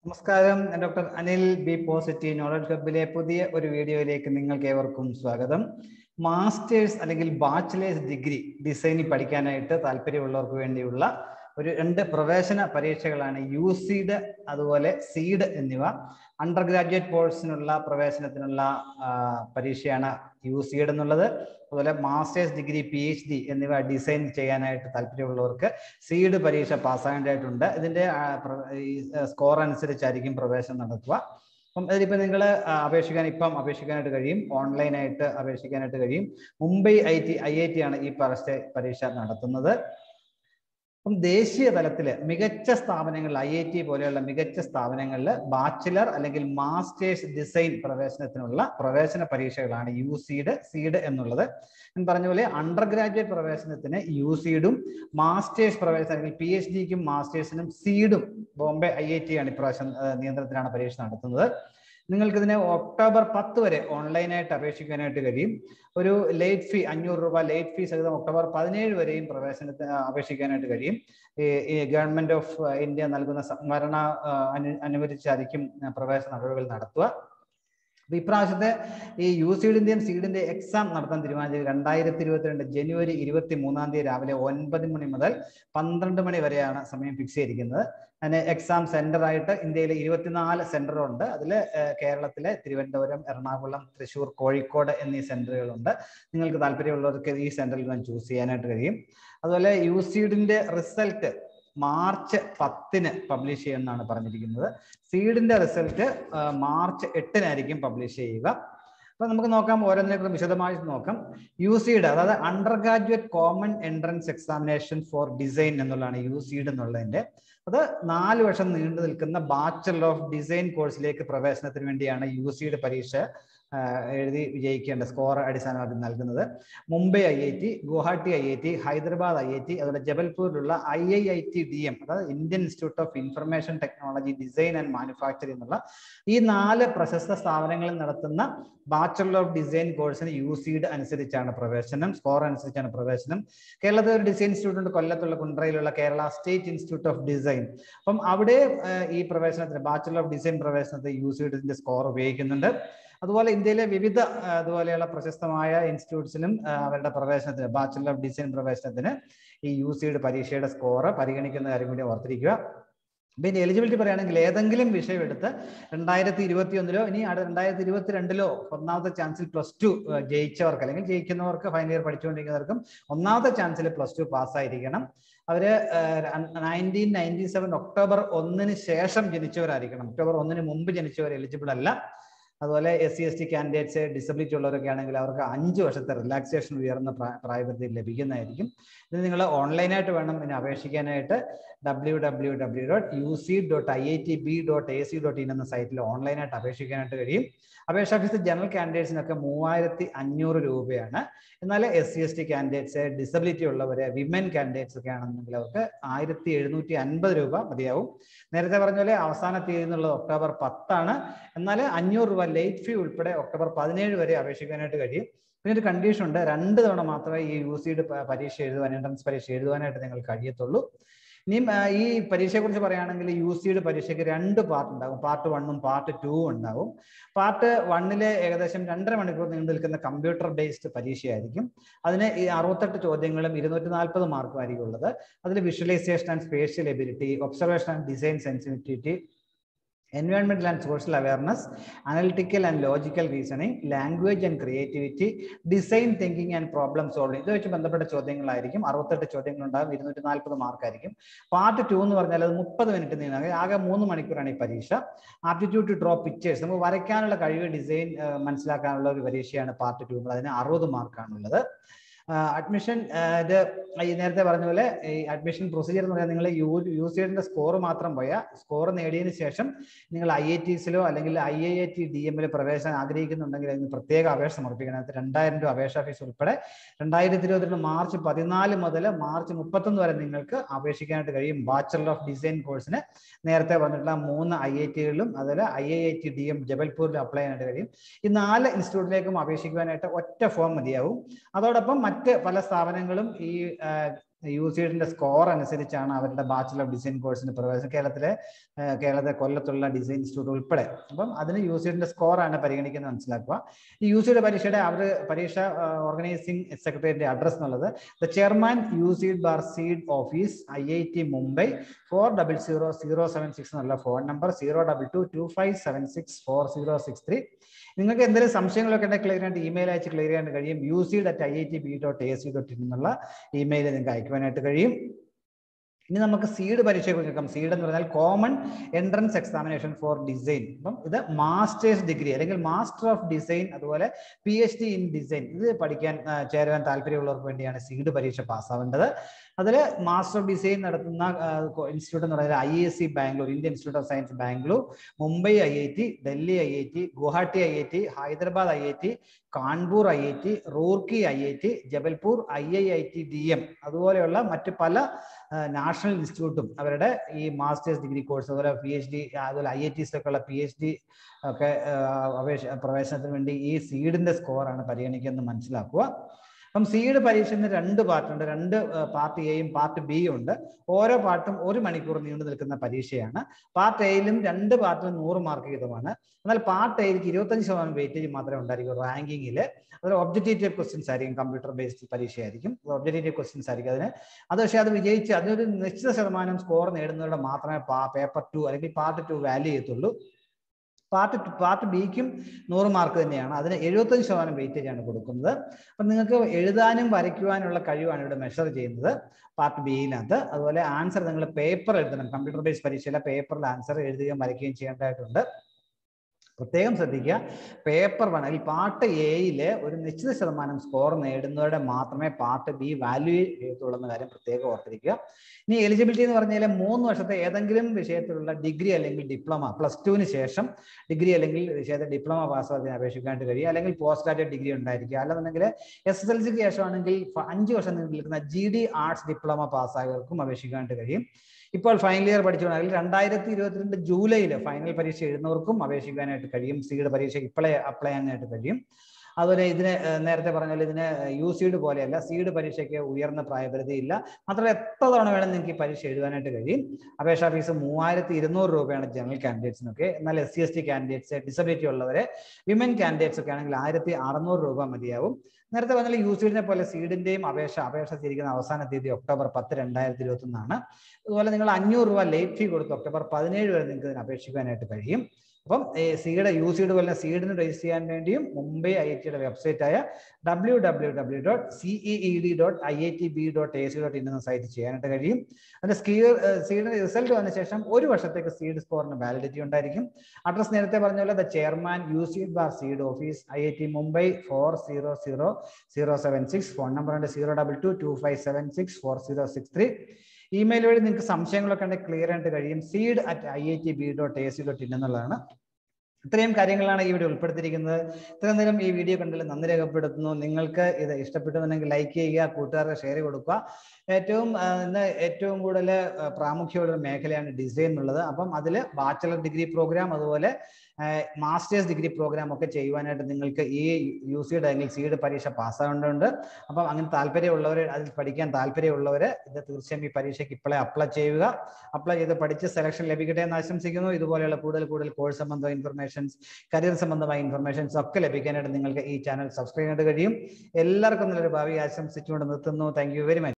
നമസ്കാരം ഞാൻ doctor Anil B positive knowledge ഹബിലെ പുതിയ ഒരു വീഡിയോയിലേക്ക് നിങ്ങൾക്ക് ഏവർക്കും സ്വാഗതം മാസ്റ്റേഴ്സ് അല്ലെങ്കിൽ ബാച്ചിലേഴ്സ് ഡിഗ്രി ഡിസൈനിൽ പഠിക്കാനായിട്ട് താല്പര്യമുള്ളവർക്ക് വേണ്ടിയുള്ള ഒരു രണ്ട് പ്രവേശന പരീക്ഷകളാണ് യു സീഡ് അതുപോലെ സീഡ് എന്നിവ അണ്ടർ ഗ്രാജുവേറ്റ് കോഴ്സിനുള്ള പ്രവേശനത്തിനുള്ള ആ, പരീക്ഷയാണ് യു സീഡ് എന്നുള്ളത് അതുപോലെ masters degree P H D എന്നിവ ഡിസൈൻ ചെയ്യാനായിട്ട് താല്പര്യമുള്ളവർക്ക് സീഡ് പരീക്ഷ പാസ്സാകേണ്ടതായിട്ടുണ്ട് ഇതിന്റെ ആ, പ്ര- ഈ സ്കോർ അനുസരിച്ചായിരിക്കും പ്രവേശനം നടത്തുക അപ്പം ഇതിലിപ്പോൾ നിങ്ങൾ അപേക്ഷിക്കാൻ ഇപ്പം അപേക്ഷിക്കാനായിട്ട് കഴിയും ഓൺലൈനായിട്ട് അപേക്ഷിക്കാനായിട്ട് കഴിയും Mumbai I T I I T ആണ് ഈ പരീക്ഷ പരീക്ഷ നടത്തുന്നത് അപ്പം ദേശീയ തലത്തിൽ മികച്ച സ്ഥാപനങ്ങളിൽ ഐ ഐ ടി പോലെയുള്ള മികച്ച സ്ഥാപനങ്ങളിൽ ബാച്ചിലർ അല്ലെങ്കിൽ മാസ്റ്റേഴ്സ് ഡിസൈൻ പ്രവേശനത്തിനുള്ള പ്രവേശന പരീക്ഷകളാണ് യു സീഡ് സീഡ് എന്നുള്ളത് ഞാൻ പറഞ്ഞ പോലെ അണ്ടർ ഗ്രാജുവേറ്റ് പ്രവേശനത്തിന് യു സീഡും മാസ്റ്റേഴ്സ് പ്രവേശനം അല്ലെങ്കിൽ പി എച്ച് ഡിക്കും മാസ്റ്റേഴ്സിനും സീഡും ബോംബെ ഐ ഐ ടി ആണ് ഇപ്രാവശ്യം ആ, നിയന്ത്രണത്തിലാണ് പരീക്ഷ നടത്തുന്നത് നിങ്ങൾക്ക് ഇതിന് ഒക്ടോബർ പത്ത് വരെ ഓൺലൈനായിട്ട് അപേക്ഷിക്കാനായിട്ട് കഴിയും ഒരു ലേറ്റ് ഫീ അഞ്ഞൂറ് രൂപ ലേറ്റ് ഫീ സഹിതം ഒക്ടോബർ പതിനേഴ് വരെയും പ്രവേശനത്തിന് അപേക്ഷിക്കാനായിട്ട് കഴിയും ഈ ഈ ഗവൺമെന്റ് ഓഫ് ഇന്ത്യ നൽകുന്ന സംവരണ ആ, അനു അനുവദിച്ചായിരിക്കും ആ, പ്രവേശന നടപടികൾ നടത്തുക അപ്പൊ ഇപ്രാവശ്യത്തെ ഈ യു സീഡിന്റെയും സീഡിന്റെ എക്സാം നടത്താൻ തീരുമാനിച്ചത് രണ്ടായിരത്തി ഇരുപത്തിരണ്ട് ജനുവരി ഇരുപത്തി മൂന്നാം തീയതി രാവിലെ ഒൻപത് മണി മുതൽ പന്ത്രണ്ട് മണി വരെയാണ് സമയം ഫിക്സ് ചെയ്തിരിക്കുന്നത് അതിന് എക്സാം സെന്റർ ആയിട്ട് ഇന്ത്യയിൽ ഇരുപത്തിനാല് സെന്റർ ഉണ്ട് അതിൽ കേരളത്തിലെ തിരുവനന്തപുരം എറണാകുളം തൃശ്ശൂർ കോഴിക്കോട് എന്നീ സെന്ററുകളുണ്ട് നിങ്ങൾക്ക് താല്പര്യമുള്ളവർക്ക് ഈ സെന്ററിൽ നിന്ന് ചൂസ് ചെയ്യാനായിട്ട് കഴിയും അതുപോലെ യു സീഡിന്റെ റിസൾട്ട് മാർച്ച് പത്തിന് പബ്ലിഷ് ചെയ്യുമെന്നാണ് പറഞ്ഞിരിക്കുന്നത് സീഡിന്റെ റിസൾട്ട് മാർച്ച് എട്ടിനായിരിക്കും പബ്ലിഷ് ചെയ്യുക അപ്പൊ നമുക്ക് നോക്കാം ഓരോന്നിനെക്കുറിച്ച് വിശദമായി നോക്കാം യു സീഡ് അതായത് undergraduate common entrance examination for design എന്നുള്ളതാണ് യു സീഡ് എന്നുള്ളതിന്റെ അത് നാല് വർഷം നീണ്ടു നിൽക്കുന്ന ബാച്ചലർ ഓഫ് ഡിസൈൻ കോഴ്സിലേക്ക് പ്രവേശനത്തിന് വേണ്ടിയാണ് യു സിയുടെ പരീക്ഷ ആ, എഴുതി വിജയിക്കേണ്ട സ്കോർ അടിസ്ഥാനമാക്കി നൽകുന്നത് Mumbai I I T Guwahati I I T Hyderabad I I T അതുപോലെ ജബൽപൂരിലുള്ള I I I T D M അതായത് Indian institute of information technology design and manufacturing എന്നുള്ള ഈ നാല് പ്രശസ്ത സ്ഥാപനങ്ങളിൽ നടത്തുന്ന ബാച്ചലർ ഓഫ് ഡിസൈൻ കോഴ്സിന് യു സീഡ് അനുസരിച്ചാണ് പ്രവേശനം സ്കോർ അനുസരിച്ചാണ് പ്രവേശനം കേരളത്തിൽ ഒരു ഡിസൈൻ ഇൻസ്റ്റിറ്റ്യൂട്ട് ഉണ്ട് കൊല്ലത്തുള്ള കുണ്ട്രയിലുള്ള Kerala state institute of design അപ്പം അവിടെ ആ, ഈ പ്രവേശനത്തിന് ബാച്ചലർ ഓഫ് ഡിസൈൻ പ്രവേശനത്തിന് യു സീഡിന്റെ സ്കോർ ഉപയോഗിക്കുന്നുണ്ട് അതുപോലെ ഇന്ത്യയിലെ വിവിധ ആ, അതുപോലെയുള്ള പ്രശസ്തമായ ഇൻസ്റ്റിറ്റ്യൂട്ട്സിലും ആ, അവരുടെ പ്രവേശനത്തിന് ബാച്ചലർ ഓഫ് ഡിസൈൻ പ്രവേശനത്തിന് ഈ യു സിയുടെ പരീക്ഷയുടെ സ്കോർ പരിഗണിക്കുന്ന കാര്യം കൂടി ഓർത്തിരിക്കുക പിന്നെ എലിജിബിലിറ്റി പറയുകയാണെങ്കിൽ ഏതെങ്കിലും വിഷയം എടുത്ത് രണ്ടായിരത്തി ഇരുപത്തി ഒന്നിലോ ഇനി അടുത്ത രണ്ടായിരത്തി ഇരുപത്തിരണ്ടിലോ ഒന്നാമത്തെ ചാൻസിൽ പ്ലസ് ടു ജയിച്ചവർക്ക് അല്ലെങ്കിൽ ജയിക്കുന്നവർക്ക് ഫൈനൽ ഇയർ പഠിച്ചുകൊണ്ടിരിക്കുന്നവർക്കും ഒന്നാമത്തെ ചാൻസിൽ പ്ലസ് ടു പാസ്സായിരിക്കണം അവര് നയൻറ്റീൻ നയൻറ്റി സെവൻ ഒക്ടോബർ ഒന്നിന് ശേഷം ജനിച്ചവരായിരിക്കണം ഒക്ടോബർ ഒന്നിന് മുമ്പ് ജനിച്ചവർ എലിജിബിൾ അല്ല അതുപോലെ S C S T candidates disability ഉള്ളവരൊക്കെ ആണെങ്കിൽ അവർക്ക് അഞ്ച് വർഷത്തെ റിലാക്സേഷൻ ഉയർന്ന പ്രാ- പ്രായപരിധി ലഭിക്കുന്നതായിരിക്കും ഇത് നിങ്ങൾ ഓൺലൈനായിട്ട് വേണം ഇതിന് അപേക്ഷിക്കാനായിട്ട് W W W dot U C dot I I T B dot A C dot in എന്ന സൈറ്റിൽ ഓൺലൈനായിട്ട് അപേക്ഷിക്കാനായിട്ട് കഴിയും അപേക്ഷാ ഫീസ് ജനറൽ കാൻഡിഡേറ്റ്സിനൊക്കെ മൂവായിരത്തി അഞ്ഞൂറ് രൂപയാണ് എന്നാൽ S C S T candidates disability ഉള്ളവര് വിമൻ കാൻഡിഡേറ്റ്സ് ഒക്കെ ആണെന്നുണ്ടെങ്കിൽ അവർക്ക് ആയിരത്തി എഴുന്നൂറ്റി അൻപത് രൂപ മതിയാവും നേരത്തെ പറഞ്ഞ പോലെ അവസാന തീയതി എന്നുള്ളത് ഒക്ടോബർ പത്താണ് എന്നാൽ അഞ്ഞൂറ് രൂപ ലേറ്റ് ഫീ ഉൾപ്പെടെ ഒക്ടോബർ പതിനേഴ് വരെ അപേക്ഷിക്കാനായിട്ട് കഴിയും പിന്നെ ഒരു കണ്ടീഷൻ ഉണ്ട് രണ്ട് തവണ മാത്രമേ ഈ യു സിയുടെ പരീക്ഷ എഴുതുവാൻ എൻട്രൻസ് പരീക്ഷ എഴുതുവാനായിട്ട് നിങ്ങൾ കഴിയത്തുള്ളൂ ഇനിയും ആ, ഈ പരീക്ഷയെ കുറിച്ച് പറയുകയാണെങ്കിൽ യു സിയുടെ പരീക്ഷയ്ക്ക് രണ്ട് പാർട്ട് ഉണ്ടാകും പാർട്ട് വണ്ണും പാർട്ട് ടൂവും ഉണ്ടാകും പാർട്ട് വണ്ണിലെ ഏകദേശം രണ്ടര മണിക്കൂർ നീണ്ടു നിൽക്കുന്ന കമ്പ്യൂട്ടർ ബേസ്ഡ് പരീക്ഷയായിരിക്കും അതിന് ഈ അറുപത്തെട്ട് ചോദ്യങ്ങളും ഇരുന്നൂറ്റി നാൽപ്പത് മാർക്കും ആയിരിക്കും ഉള്ളത് അതിൽ visualisation and spatial ability observation and design sensitivity എൻവയോൺമെന്റൽ and social awareness analytical and logical reasoning language and creativity design thinking and problem solving ഇത് വെച്ച് ബന്ധപ്പെട്ട ചോദ്യങ്ങളായിരിക്കും അറുപത്തെട്ട് ചോദ്യങ്ങൾ ഉണ്ടാകും ഇരുന്നൂറ്റി നാൽപ്പത് മാർക്കായിരിക്കും പാർട്ട് ടു എന്ന് പറഞ്ഞാൽ അത് മുപ്പത് മിനിറ്റ് നീങ്ങുക ആകെ മൂന്ന് മണിക്കൂറാണ് ഈ പരീക്ഷ ആപ്റ്റിറ്റ്യൂഡ് ടു ഡ്രോ പിക്ചേഴ്സ് നമുക്ക് വരയ്ക്കാനുള്ള കഴിവ് ഡിസൈൻ മനസ്സിലാക്കാനുള്ള ഒരു പരീക്ഷയാണ് പാർട്ട് ടു അതിന് അറുപത് മാർക്കാണുള്ളത് അഡ്മിഷൻ ഇത് ഈ നേരത്തെ പറഞ്ഞ പോലെ ഈ അഡ്മിഷൻ പ്രൊസീജിയർ എന്ന് പറഞ്ഞാൽ നിങ്ങൾ യു യു സി എഡിന്റെ സ്കോർ മാത്രം പോയാൽ സ്കോർ നേടിയതിനു ശേഷം നിങ്ങൾ ഐ ഐ ടിസിലോ അല്ലെങ്കിൽ I I I T D എമ്മിൽ പ്രവേശനം ആഗ്രഹിക്കുന്നുണ്ടെങ്കിൽ അതിന് പ്രത്യേക അപേക്ഷ സമർപ്പിക്കണം അതിന് രണ്ടായിരം രൂപ അപേക്ഷാ ഫീസ് ഉൾപ്പെടെ രണ്ടായിരത്തി ഇരുപത്തിരണ്ട് മാർച്ച് പതിനാല് മുതൽ മാർച്ച് മുപ്പത്തൊന്ന് വരെ നിങ്ങൾക്ക് അപേക്ഷിക്കാനായിട്ട് കഴിയും ബാച്ചലർ ഓഫ് ഡിസൈൻ കോഴ്സിന് നേരത്തെ പറഞ്ഞിട്ടുള്ള മൂന്ന് ഐ ഐ ടികളിലും അതുപോലെ I I I T D M ജബൽപൂരിലും അപ്ലൈ ചെയ്യാനായിട്ട് കഴിയും ഈ നാല് ഇൻസ്റ്റിറ്റ്യൂട്ടിലേക്കും അപേക്ഷിക്കുവാനായിട്ട് ഒറ്റ ഫോം മതിയാവും അതോടൊപ്പം മറ്റ് പല സ്ഥാപനങ്ങളും ഈ ആ, യു സിയുടെ സ്കോർ അനുസരിച്ചാണ് അവരുടെ ബാച്ചിലർ ഓഫ് ഡിസൈൻ കോഴ്സിന് പ്രവേശനം കേരളത്തിലെ ഏഹ് കേരളത്തിലെ കൊല്ലത്തുള്ള ഡിസൈൻ ഇൻസ്റ്റിറ്റ്യൂട്ട് ഉൾപ്പെടെ അപ്പം അതിന് യു സിയുടെ സ്കോറാണ് പരിഗണിക്കുന്നത് മനസ്സിലാക്കുക ഈ യു സിയുടെ പരീക്ഷയുടെ അവർ പരീക്ഷ ഓർഗനൈസിംഗ് സെക്രട്ടറിയുടെ അഡ്രസ് എന്നുള്ളത് the chairman U CEED bar CEED office I I T Mumbai four double zero zero seven six എന്നുള്ള phone number zero double two two five seven six four zero six three നിങ്ങൾക്ക് എന്തെങ്കിലും സംശയങ്ങളൊക്കെ ഉണ്ടെങ്കിൽ clear ആയിട്ട് email അയച്ച് clear ചെയ്യാൻ കഴിയും U C at I I T B dot A C dot in എന്നുള്ള ഇമെയിൽ നിങ്ങൾക്ക് അയക്കുവാനായിട്ട് കഴിയും ഇനി നമുക്ക് സീഡ് പരീക്ഷയെ കുറിച്ച് നോക്കാം സീഡ് എന്ന് പറഞ്ഞാൽ common entrance examination for design അപ്പം ഇത് മാസ്റ്റേഴ്സ് ഡിഗ്രി അല്ലെങ്കിൽ മാസ്റ്റർ ഓഫ് ഡിസൈൻ അതുപോലെ P H D in design ഇത് പഠിക്കാൻ ആ, ചേരാൻ താല്പര്യമുള്ളവർക്ക് വേണ്ടിയാണ് സീഡ് പരീക്ഷ പാസ്സാവേണ്ടത് അതിൽ മാസ്റ്റർ ഓഫ് ഡിസൈൻ നടത്തുന്ന ഇൻസ്റ്റിറ്റ്യൂട്ട് എന്ന് പറയുന്നത് I S C Bangalore Indian institute of science Bangalore Mumbai I I T Delhi I I T Guwahati I I T Hyderabad I I T Kanpur I I T Roorkee I I T Jabalpur I I I T D M അതുപോലെയുള്ള മറ്റ് പല national ഇൻസ്റ്റിറ്റ്യൂട്ടും അവരുടെ ഈ masters degree course അതുപോലെ P H D അതുപോലെ I I ടിസിലൊക്കെ ഉള്ള പി എച്ച് ഡി ഒക്കെ ആ, അപേക്ഷ പ്രവേശനത്തിന് വേണ്ടി ഈ സീഡിന്റെ സ്കോറാണ് പരിഗണിക്കുന്നത് മനസ്സിലാക്കുക അപ്പം സീഡ് പരീക്ഷയിൽ രണ്ട് പാർട്ടുണ്ട് രണ്ട് പാർട്ട് എയും പാർട്ട് ബിയും ഉണ്ട് ഓരോ പാർട്ടും ഒരു മണിക്കൂർ നീണ്ടു നിൽക്കുന്ന പരീക്ഷയാണ് പാർട്ട് എയിലും രണ്ട് പാർട്ടിലും നൂറ് മാർക്ക് വീതമാണ് എന്നാൽ പാർട്ട് എയിലേക്ക് ഇരുപത്തഞ്ച് ശതമാനം വെയിറ്റേജ് മാത്രമേ ഉണ്ടായിരിക്കൂ റാങ്കിങ്ങിൽ അതിൽ ഒബ്ജക്റ്റീവ് ക്വസ്റ്റ്യൻസ് ആയിരിക്കും കമ്പ്യൂട്ടർ ബേസ്ഡ് പരീക്ഷയായിരിക്കും ഒബ്ജക്റ്റീവ് ക്വസ്റ്റ്യൻസ് ആയിരിക്കും അതിന് അത് പക്ഷേ അത് വിജയിച്ച് അതിനൊരു നിശ്ചിത ശതമാനം സ്കോർ നേടുന്നവരുടെ മാത്രമേ പേപ്പർ ടു അല്ലെങ്കിൽ പാർട്ട് ടു വാല്യൂ ചെയ്യത്തുള്ളൂ പാർട്ട് പാർട്ട് ബിക്കും നൂറ് മാർക്ക് തന്നെയാണ് അതിന് എഴുപത്തഞ്ച് ശതമാനം വെയിറ്റേജ് ആണ് കൊടുക്കുന്നത് അപ്പം നിങ്ങൾക്ക് എഴുതാനും വരയ്ക്കുവാനുള്ള കഴിവാണ് ഇവിടെ മെഷർ ചെയ്യുന്നത് പാർട്ട് ബിയിനകത്ത് അതുപോലെ ആൻസർ നിങ്ങൾ പേപ്പർ എഴുതണം കമ്പ്യൂട്ടർ ബേസ്ഡ് പരീക്ഷയിലെ പേപ്പറിൽ ആൻസർ എഴുതുകയും വരയ്ക്കുകയും ചെയ്യേണ്ടതായിട്ടുണ്ട് പ്രത്യേകം ശ്രദ്ധിക്കുക പേപ്പർ വൺ അല്ലെങ്കിൽ പാർട്ട് എയില് ഒരു നിശ്ചിത ശതമാനം സ്കോർ നേടുന്നവരുടെ മാത്രമേ പാർട്ട് ബി വാല്യൂ ചെയ്യത്തുള്ളൂ എന്ന കാര്യം പ്രത്യേകം ഓർത്തിരിക്കുക ഇനി എലിജിബിലിറ്റി എന്ന് പറഞ്ഞാൽ മൂന്ന് വർഷത്തെ ഏതെങ്കിലും വിഷയത്തിലുള്ള ഡിഗ്രി അല്ലെങ്കിൽ ഡിപ്ലോമ പ്ലസ് ടുവിന് ശേഷം ഡിഗ്രി അല്ലെങ്കിൽ വിഷയത്തിൽ ഡിപ്ലോമ പാസ്സാകാൻ അപേക്ഷിക്കാനായിട്ട് കഴിയും അല്ലെങ്കിൽ പോസ്റ്റ് ഗ്രാജുവേറ്റ് ഡിഗ്രി ഉണ്ടായിരിക്കുക അല്ലെന്നുണ്ടെങ്കിൽ എസ് എസ് എൽ സിക്ക് ശേഷമാണെങ്കിൽ ഫ- അഞ്ച് വർഷം നീണ്ടു നിൽക്കുന്ന ജി ഡി ആർട്സ് ഡിപ്ലോമ പാസ്സായവർക്കും അപേക്ഷിക്കാനായിട്ട് കഴിയും ഇപ്പോൾ ഫൈനൽ ഇയർ പഠിച്ചുകൊണ്ടെങ്കിൽ രണ്ടായിരത്തി ഇരുപത്തിരണ്ട് ജൂലൈയിൽ ഫൈനൽ പരീക്ഷ എഴുതുന്നവർക്കും അപേക്ഷിക്കാനായിട്ട് കഴിയും സീഡ് പരീക്ഷ ഇപ്പോഴേ അപ്ലൈ ചെയ്യാനായിട്ട് കഴിയും അതുപോലെ ഇതിന് ഏഹ്, നേരത്തെ പറഞ്ഞ പോലെ ഇതിന് യു സീഡ് പോലെയല്ല സീഡ് പരീക്ഷയ്ക്ക് ഉയർന്ന പ്രായപരിധി ഇല്ല മാത്രമല്ല എത്ര തവണ വേണം നിങ്ങൾക്ക് ഈ പരീക്ഷ എഴുതാനായിട്ട് കഴിയും അപേക്ഷാ ഫീസ് മൂവായിരത്തി ഇരുന്നൂറ് രൂപയാണ് ജനറൽ കാൻഡിഡേറ്റ്സിനൊക്കെ എന്നാൽ S C S T candidates disability ഉള്ളവരെ വിമൻ കാൻഡിഡേറ്റ്സ് ഒക്കെ ആണെങ്കിൽ ആയിരത്തി അറുന്നൂറ് രൂപ മതിയാവും നേരത്തെ പറഞ്ഞാൽ യു സീഡിനെ പോലെ സീഡിന്റെയും അപേക്ഷ അപേക്ഷ സ്വീകരിക്കുന്ന അവസാന തീയതി ഒക്ടോബർ പത്ത് രണ്ടായിരത്തി ഇരുപത്തി ഒന്നാണ് അതുപോലെ നിങ്ങൾ അഞ്ഞൂറ് രൂപ ലേറ്റ് ഫീ കൊടുത്ത് ഒക്ടോബർ പതിനേഴ് വരെ നിങ്ങൾക്ക് ഇതിന് അപേക്ഷിക്കാനായിട്ട് കഴിയും അപ്പം സീഡ് യു സീഡ് പോലെ സീഡിന് രജിസ്റ്റർ ചെയ്യാൻ വേണ്ടിയും മുംബൈ ഐ ഐ ടിയുടെ വെബ്സൈറ്റ് ആയ W W W dot C E E I I T B dot A C dot in dot site ചെയ്യാനായിട്ട് കഴിയും അതിന്റെ സ്കീ സീഡിന്റെ റിസൾട്ട് വന്ന ശേഷം ഒരു വർഷത്തേക്ക് സീഡ് സ്കോറിന് വാലിഡിറ്റി ഉണ്ടായിരിക്കും അഡ്രസ് നേരത്തെ പറഞ്ഞ പോലെ the chairman U CEED bar CEED office I I T Mumbai four zero zero zero seven six phone number ഉണ്ട് zero double two two five seven six four zero six three email വഴി നിങ്ങൾക്ക് സംശയങ്ങളൊക്കെ ഉണ്ടെങ്കിൽ clear ആയിട്ട് കഴിയും CEED at I I T B dot A C dot in എന്നുള്ളതാണ് ഇത്രയും കാര്യങ്ങളാണ് ഈ വീഡിയോ ഉൾപ്പെടുത്തിയിരിക്കുന്നത് ഇത്രയും നേരം ഈ വീഡിയോ കണ്ടതിൽ നന്ദി രേഖപ്പെടുത്തുന്നു നിങ്ങൾക്ക് ഇത് ഇഷ്ടപ്പെട്ടുന്നുണ്ടെങ്കിൽ ലൈക്ക് ചെയ്യുക കൂട്ടുകാർക്ക് ഷെയർ കൊടുക്കുക ഏറ്റവും ആ, ഇന്ന് ഏറ്റവും കൂടുതൽ ആ, പ്രാമുഖ്യമുള്ള ഒരു മേഖലയാണ് ഡിസൈൻ എന്നുള്ളത് അപ്പം അതിൽ ബാച്ചലർ ഡിഗ്രി പ്രോഗ്രാം അതുപോലെ മാസ്റ്റേഴ്സ് ഡിഗ്രി പ്രോഗ്രാം ഒക്കെ ചെയ്യുവാനായിട്ട് നിങ്ങൾക്ക് ഈ യു സിയുടെ അല്ലെങ്കിൽ സിയുടെ പരീക്ഷ പാസ്സാകേണ്ടതുണ്ട് അപ്പം അങ്ങനെ താല്പര്യമുള്ളവർ അതിൽ പഠിക്കാൻ താല്പര്യമുള്ളവർ ഇത് തീർച്ചയായും ഈ പരീക്ഷയ്ക്ക് ഇപ്പോഴേ അപ്ലൈ ചെയ്യുക അപ്ലൈ ചെയ്ത് പഠിച്ച് സെലക്ഷൻ ലഭിക്കട്ടെ എന്ന് ആശംസിക്കുന്നു ഇതുപോലെയുള്ള കൂടുതൽ കൂടുതൽ കോഴ്സ് സംബന്ധമായ ഇൻഫർമേഷൻസ് കരിയർ സംബന്ധമായ ഇൻഫർമേഷൻസ് ഒക്കെ ലഭിക്കാനായിട്ട് നിങ്ങൾക്ക് ഈ ചാനൽ സബ്സ്ക്രൈബ് ചെയ്യാനായിട്ട് കഴിയും എല്ലാവർക്കും നല്ലൊരു ഭാവി ആശംസിച്ചുകൊണ്ട് നിർത്തുന്നു താങ്ക് യു വെരി മച്ച്